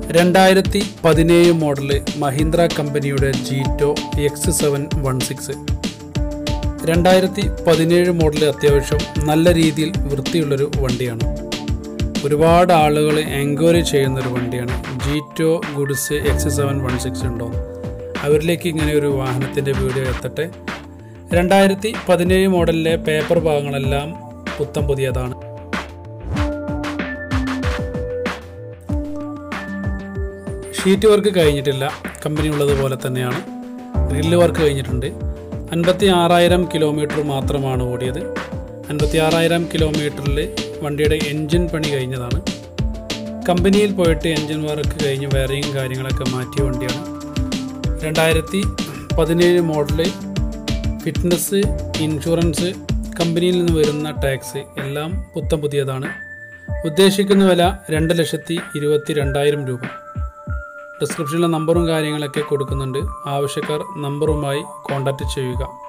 രണ്ടായിരത്തി പതിനേഴ് മോഡല് മഹീന്ദ്ര കമ്പനിയുടെ Jeeto X seven one six രണ്ടായിരത്തി പതിനേഴ് മോഡൽ അത്യാവശ്യം നല്ല രീതിയിൽ വൃത്തിയുള്ളൊരു വണ്ടിയാണ് ഒരുപാട് ആളുകൾ എൻക്വയറി ചെയ്യുന്ന ഒരു വണ്ടിയാണ് Jeeto goods X seven one six ഉണ്ടോ അവരിലേക്ക് ഇങ്ങനെ ഒരു വാഹനത്തിൻ്റെ വീഡിയോ എത്തട്ടെ രണ്ടായിരത്തി പതിനേഴ് മോഡലിലെ പേപ്പർ ഭാഗങ്ങളെല്ലാം പുത്തം പുതിയതാണ് ഷീറ്റ് വർക്ക് കഴിഞ്ഞിട്ടില്ല കമ്പനി ഉള്ളതുപോലെ തന്നെയാണ് ഗ്രില്ല് വർക്ക് കഴിഞ്ഞിട്ടുണ്ട് അൻപത്തി ആറായിരം കിലോമീറ്റർ മാത്രമാണ് ഓടിയത് അൻപത്തി ആറായിരം കിലോമീറ്ററിൽ വണ്ടിയുടെ എൻജിൻ പണി കഴിഞ്ഞതാണ് കമ്പനിയിൽ പോയിട്ട് എൻജിൻ വർക്ക് കഴിഞ്ഞ് വയറിങ് കാര്യങ്ങളൊക്കെ മാറ്റിയ വണ്ടിയാണ് രണ്ടായിരത്തി പതിനേഴ് മോഡല് ഫിറ്റ്നസ് ഇൻഷുറൻസ് കമ്പനിയിൽ നിന്ന് വരുന്ന ടാക്സ് എല്ലാം പുത്തം പുതിയതാണ് ഉദ്ദേശിക്കുന്ന വില രണ്ട് ലക്ഷത്തി ഇരുപത്തി രണ്ടായിരം രൂപ ഡിസ്ക്രിപ്ഷനിലെ നമ്പറും കാര്യങ്ങളൊക്കെ കൊടുക്കുന്നുണ്ട് ആവശ്യക്കാർ നമ്പറുമായി കോൺടാക്റ്റ് ചെയ്യുക